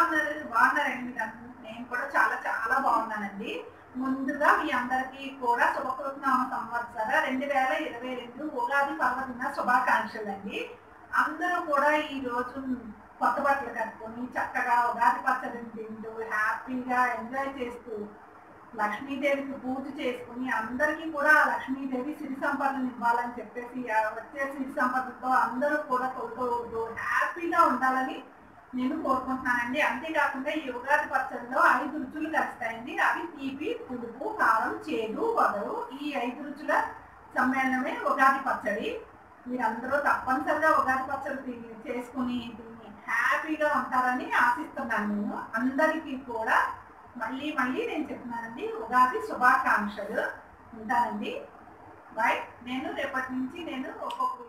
ఉన్నారు బాగున్నారండి మీరు అందరూ? నేను కూడా చాలా చాలా బాగున్నానండి ముందుగా మీ అందరికీ కూడా శుభకృతనామ సంవత్సర రెండు వేల ఇరవై రెండు ఉగాది పర్వదిన శుభాకాంక్షలు అండి అందరూ కూడా ఈ రోజు కొత్త బట్టలు కట్టుకొని చక్కగా ఉగాది పచ్చడిని తింటూ హ్యాపీగా ఎంజాయ్ చేస్తూ లక్ష్మీదేవికి పూజ చేసుకుని అందరికీ కూడా ఆ లక్ష్మీదేవి సిరి సంపదలు ఇవ్వాలని చెప్పేసి ఆ వచ్చే సిరి సంపదలతో అందరూ కూడా తోడుతూ హ్యాపీగా ఉండాలని నేను కోరుకుంటున్నానండి అంతేకాకుండా ఈ ఉగాది పచ్చడిలో ఐదు రుచులు కలుస్తాయండి అవి తీపి పులుపు కారం చేదు వగరు ఈ ఐదు రుచుల సమ్మేళనమే ఉగాది పచ్చడి మీరందరూ తప్పనిసరిగా ఉగాది పచ్చడి తిని- చేసుకుని దీన్ని హ్యాపీగా ఉంటారని ఆశిస్తున్నాను నేను అందరికీ కూడా మళ్ళీ మళ్ళీ నేను చెప్తున్నానండి ఉగాది శుభాకాంక్షలు ఉంటానండి బాయ్ నేను రేపటి నుంచి నేను ఒక్కొక్క